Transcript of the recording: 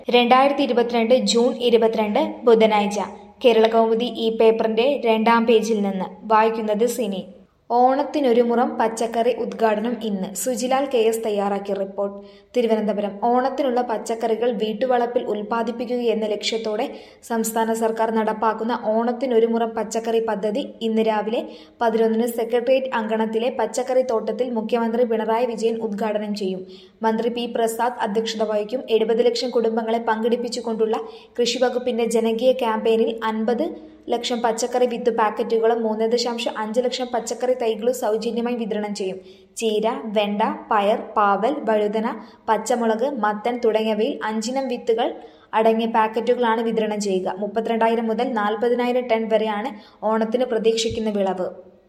രണ്ടായിരത്തി ഇരുപത്തിരണ്ട് ജൂൺ ഇരുപത്തിരണ്ട് ബുധനാഴ്ച കേരളകൗമുദി ഈ പേപ്പറിന്റെ രണ്ടാം പേജിൽ നിന്ന് വായിക്കുന്നത് സിനി ഓണത്തിനൊരു മുറം പച്ചക്കറി ഉദ്ഘാടനം ഇന്ന് സുജിലാൽ കെ എസ് തയ്യാറാക്കിയ റിപ്പോർട്ട് തിരുവനന്തപുരം ഓണത്തിനുള്ള പച്ചക്കറികൾ വീട്ടുവളപ്പിൽ ഉൽപ്പാദിപ്പിക്കുക എന്ന ലക്ഷ്യത്തോടെ സംസ്ഥാന സർക്കാർ നടപ്പാക്കുന്ന ഓണത്തിനൊരു മുറം പച്ചക്കറി പദ്ധതി ഇന്ന് രാവിലെ പതിനൊന്നിന് സെക്രട്ടേറിയറ്റ് അങ്കണത്തിലെ പച്ചക്കറി തോട്ടത്തിൽ മുഖ്യമന്ത്രി പിണറായി വിജയൻ ഉദ്ഘാടനം ചെയ്യും മന്ത്രി പി പ്രസാദ് അധ്യക്ഷത വഹിക്കും എഴുപത് ലക്ഷം കുടുംബങ്ങളെ പങ്കെടുപ്പിച്ചുകൊണ്ടുള്ള കൃഷിവകുപ്പിന്റെ ജനകീയ ക്യാമ്പയിനിൽ അൻപത് ലക്ഷം പച്ചക്കറി വിത്ത് പാക്കറ്റുകളും മൂന്ന് ദശാംശം അഞ്ച് ലക്ഷം പച്ചക്കറി തൈകളും സൗജന്യമായി വിതരണം ചെയ്യും ചീര വെണ്ട പയർ പാവൽ വഴുതന പച്ചമുളക് മത്തൻ തുടങ്ങിയവയിൽ അഞ്ചിനം വിത്തുകൾ അടങ്ങിയ പാക്കറ്റുകളാണ് വിതരണം ചെയ്യുക മുപ്പത്തിരണ്ടായിരം മുതൽ നാൽപ്പതിനായിരം ടൺ വരെയാണ് ഓണത്തിന് പ്രതീക്ഷിക്കുന്ന വിളവ്